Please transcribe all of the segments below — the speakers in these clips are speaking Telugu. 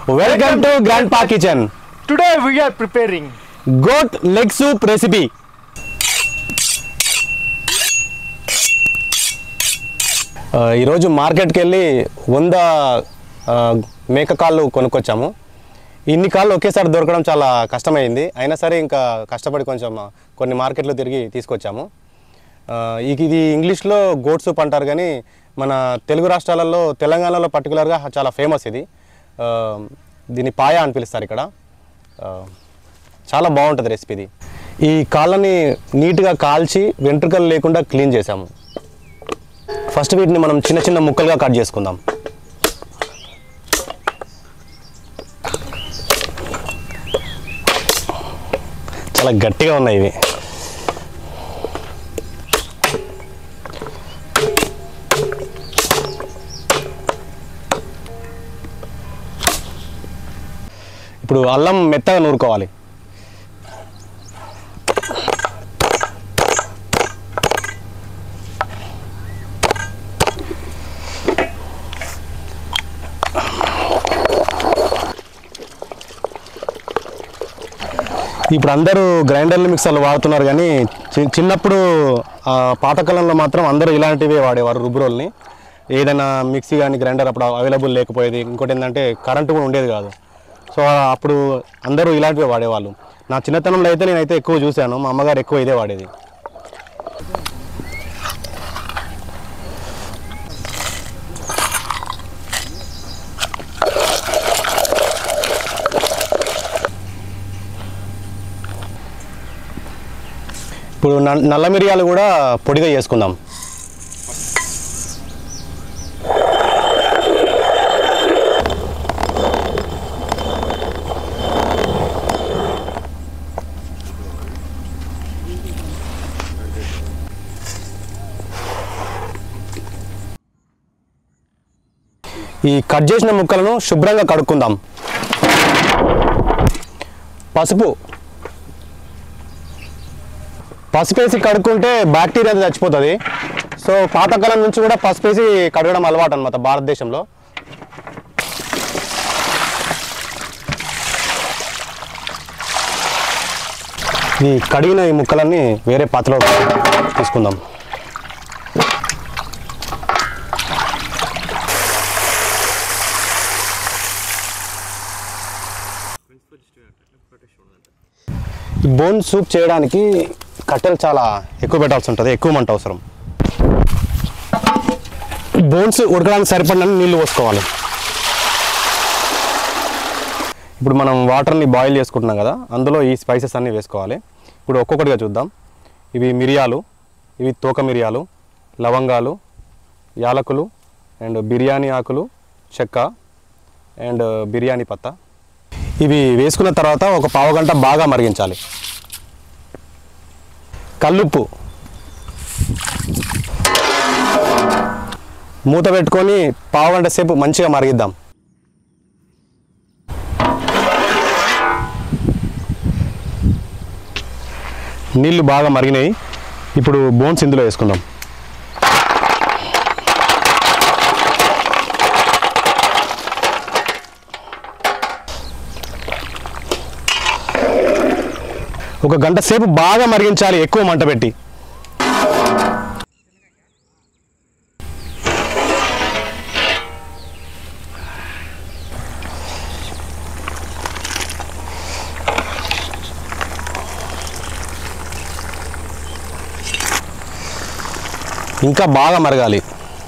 Welcome to grand pa kitchen Today we are preparing goat leg soup recipe ఈరోజు మార్కెట్కి వెళ్ళి వంద ఆ, మేక కాళ్ళు కొనుక్కొచ్చాము ఇన్ని కాళ్ళు ఒకేసారి దొరకడం చాలా కష్టమైంది అయినా సరే ఇంకా కష్టపడి కొంచెం కొన్ని మార్కెట్లు తిరిగి తీసుకొచ్చాము ఆ, ఇక ఇది ఇంగ్లీష్లో గోట్ సూప్ అంటారు కానీ మన తెలుగు రాష్ట్రాలలో తెలంగాణలో పర్టికులర్గా చాలా ఫేమస్ ఇది ఆ, దీన్ని పాయ అని పిలుస్తారు ఇక్కడ ఆ, చాలా బాగుంటుంది రెసిపీ ఇది ఈ కాళ్ళని నీట్గా కాల్చి వెంట్రుకలు లేకుండా క్లీన్ చేసాము ఫస్ట్ వీటిని మనం చిన్న చిన్న ముక్కలుగా కట్ చేసుకుందాం చాలా గట్టిగా ఉన్నాయి ఇవి ఇప్పుడు అల్లం మెత్తగా నూరుకోవాలి ఇప్పుడు అందరూ గ్రైండర్లు మిక్సర్లు వాడుతున్నారు కానీ చి- చిన్నప్పుడు ఆ, పాతకాలంలో మాత్రం అందరూ ఇలాంటివే వాడేవారు రుబ్బురోల్ని ఏదైనా మిక్సీ కానీ గ్రైండర్ అప్పుడు అవైలబుల్ లేకపోయేది ఇంకోటి ఏంటంటే కరెంటు కూడా ఉండేది కాదు సో అప్పుడు అందరూ ఇలాంటివే వాడేవాళ్ళు నా చిన్నతనంలో అయితే నేనైతే ఎక్కువ చూశాను మా అమ్మగారు ఎక్కువ ఇదే వాడేది ఇప్పుడు న- నల్ల మిరియాలు కూడా పొడిగా చేసుకుందాం ఈ కట్ చేసిన ముక్కలను శుభ్రంగా కడుక్కుందాం పసుపు పసుపు వేసి కడుక్కుంటే బ్యాక్టీరియా అది చచ్చిపోతుంది సో పాతకాలం నుంచి కూడా పసుపు వేసి కడగడం అలవాటు అనమాట భారతదేశంలో ఈ కడిగిన ఈ ముక్కలన్నీ వేరే పాత్రలో తీసుకుందాం ఈ బోన్ సూప్ చేయడానికి కట్టెలు చాలా ఎక్కువ పెట్టాల్సి ఉంటుంది ఎక్కువ మంట అవసరం బోన్స్ ఉడకడానికి సరిపడిన నీళ్ళు పోసుకోవాలి ఇప్పుడు మనం వాటర్ని బాయిల్ చేసుకుంటున్నాం కదా అందులో ఈ స్పైసెస్ అన్నీ వేసుకోవాలి ఇప్పుడు ఒక్కొక్కటిగా చూద్దాం ఇవి మిరియాలు ఇవి తోక మిరియాలు లవంగాలు యాలకులు అండ్ బిర్యానీ ఆకులు చెక్క అండ్ బిర్యానీ పత్తా ఇవి వేసుకున్న తర్వాత ఒక పావు గంట బాగా మరిగించాలి కల్లుప్పు మూత పెట్టుకొని పావు గంట సేపు మంచిగా మరిగిద్దాం నీళ్ళు బాగా మరిగినాయి ఇప్పుడు బోన్స్ ఇందులో వేసుకుందాం ఒక గంట సేపు బాగా మరిగించాలి ఎక్కువ మంట పెట్టి ఇంకా బాగా మరగాలి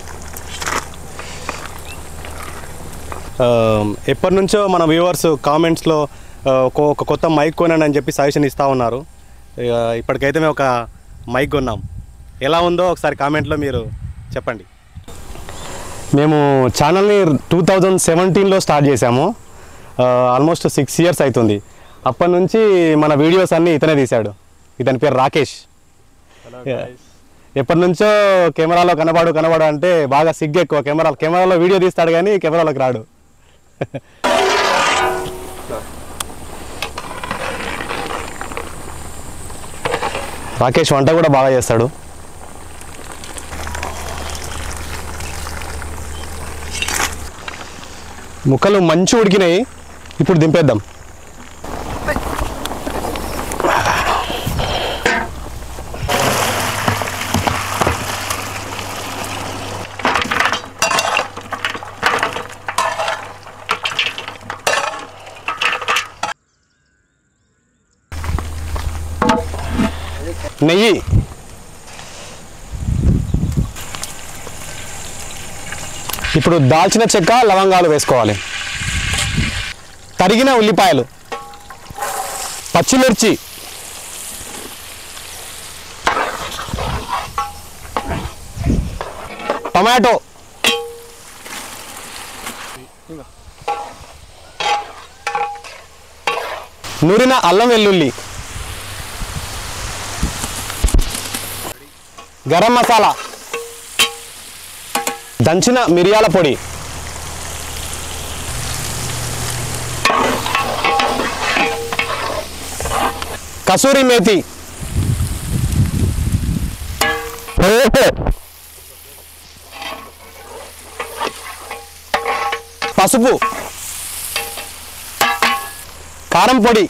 ఆ, ఎప్పటి నుంచో మన వ్యూవర్స్ కామెంట్స్లో ఆ, ఒక ఒక కొత్త మైక్ కొనండి అని చెప్పి సజెషన్ ఇస్తూ ఉన్నారు ఇక ఇప్పటికైతే మేము ఒక మైక్ కొన్నాం ఎలా ఉందో ఒకసారి కామెంట్లో మీరు చెప్పండి మేము ఛానల్ని టూ థౌజండ్ సెవెంటీన్లో స్టార్ట్ చేశాము ఆల్మోస్ట్ సిక్స్ ఇయర్స్ అవుతుంది అప్పటి నుంచి మన వీడియోస్ అన్నీ ఇతనే తీశాడు ఇతని పేరు రాకేష్ ఎప్పటి నుంచో కెమెరాలో కనబడు కనబడు అంటే బాగా సిగ్గు ఎక్కువ కెమెరా కెమెరాలో వీడియో తీస్తాడు కానీ కెమెరాలోకి రాడు రాకేష్ వంట కూడా బాగా చేస్తాడు ముక్కలు మంచి ఉడికినాయి ఇప్పుడు దింపేద్దాం నెయ్యి ఇప్పుడు దాల్చిన చెక్క లవంగాలు వేసుకోవాలి తరిగిన ఉల్లిపాయలు పచ్చిమిర్చి టొమాటో నూరిన అల్లం వెల్లుల్లి గరం మసాలా దంచిన మిరియాల పొడి కసూరి మేతి పసుపు కారం పొడి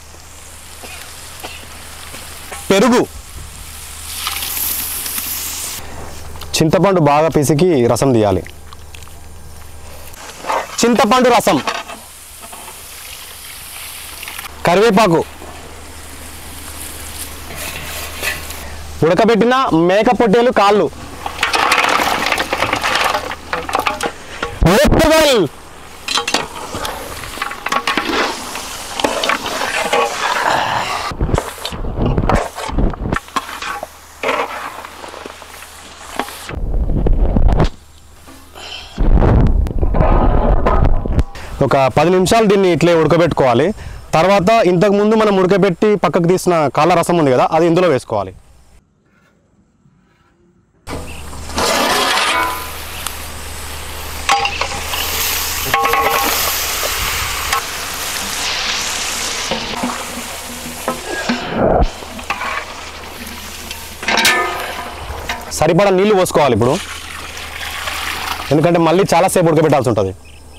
పెరుగు చింతపండు బాగా పిసికి రసం తీయాలి చింతపండు రసం కరివేపాకు ఉడకబెట్టిన మేక పొట్టేలు కాళ్ళు ఉప్పుగల్. ఒక పది నిమిషాలు దీన్ని ఇట్లే ఉడకబెట్టుకోవాలి తర్వాత ఇంతకు ముందు మనం ఉడకబెట్టి పక్కకు తీసిన కాళ్ళ రసం ఉంది కదా అది ఇందులో వేసుకోవాలి సరిపడా నీళ్లు పోసుకోవాలి ఇప్పుడు ఎందుకంటే మళ్ళీ చాలాసేపు ఉడకబెట్టాల్సి ఉంటుంది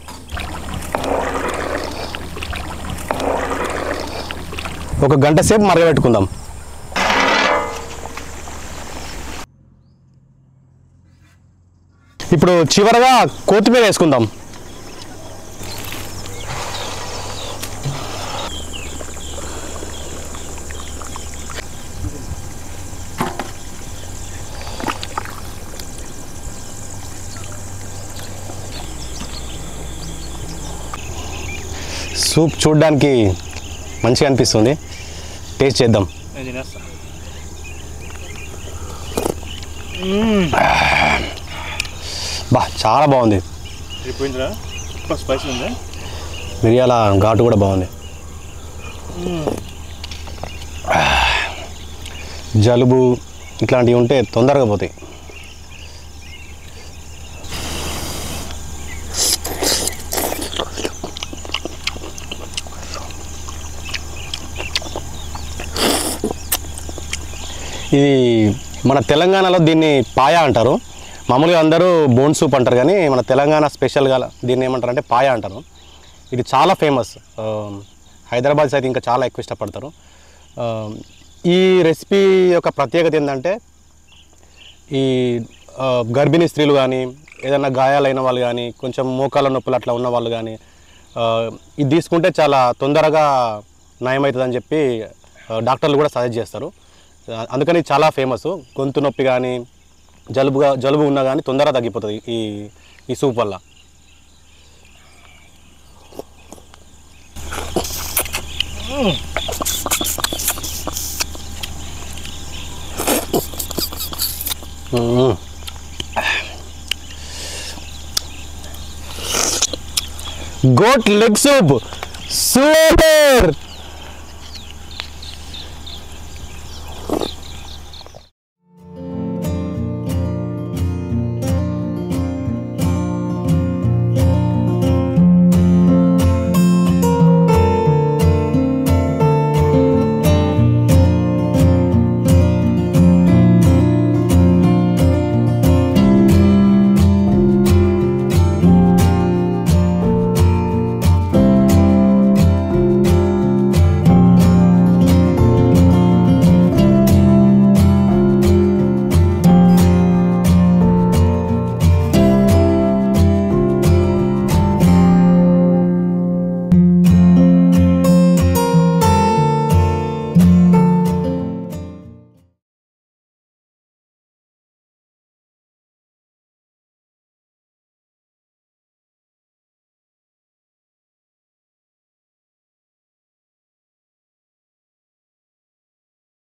ఒక గంట సేపు మరగబెట్టుకుందాం ఇప్పుడు చివరగా కొత్తిమీర వేసుకుందాం సూప్ చూడడానికి మంచిగా అనిపిస్తుంది టేస్ట్ చేద్దాం బా చాలా బాగుంది అయిపోయిందిరా స్పైసీ ఉందా మిరియాల ఘాటు కూడా బాగుంది జలుబు ఇట్లాంటివి ఉంటే తొందరగా పోతాయి ఇది మన తెలంగాణలో దీన్ని పాయ అంటారు మామూలుగా అందరూ బోన్ సూప్ అంటారు కానీ మన తెలంగాణ స్పెషల్గా దీన్ని ఏమంటారు అంటే పాయ అంటారు ఇది చాలా ఫేమస్ హైదరాబాద్ సైడ్ ఇంకా చాలా ఎక్కువ ఇష్టపడతారు ఆ, ఈ రెసిపీ యొక్క ప్రత్యేకత ఏంటంటే ఈ ఆ, గర్భిణీ స్త్రీలు కానీ ఏదైనా గాయాలైన వాళ్ళు కానీ కొంచెం మోకాల నొప్పులు అట్లా ఉన్న వాళ్ళు కానీ ఆ, ఇది తీసుకుంటే చాలా తొందరగా నయమవుతుందని చెప్పి ఆ, డాక్టర్లు కూడా సజెస్ట్ చేస్తారు ఆ, అందుకని ఇది చాలా ఫేమస్ గొంతు నొప్పి కానీ జలుబుగా జలుబు ఉన్నా కానీ తొందరగా తగ్గిపోతుంది ఈ ఈ సూప్ వల్ల మ్మ్. Goat leg soup super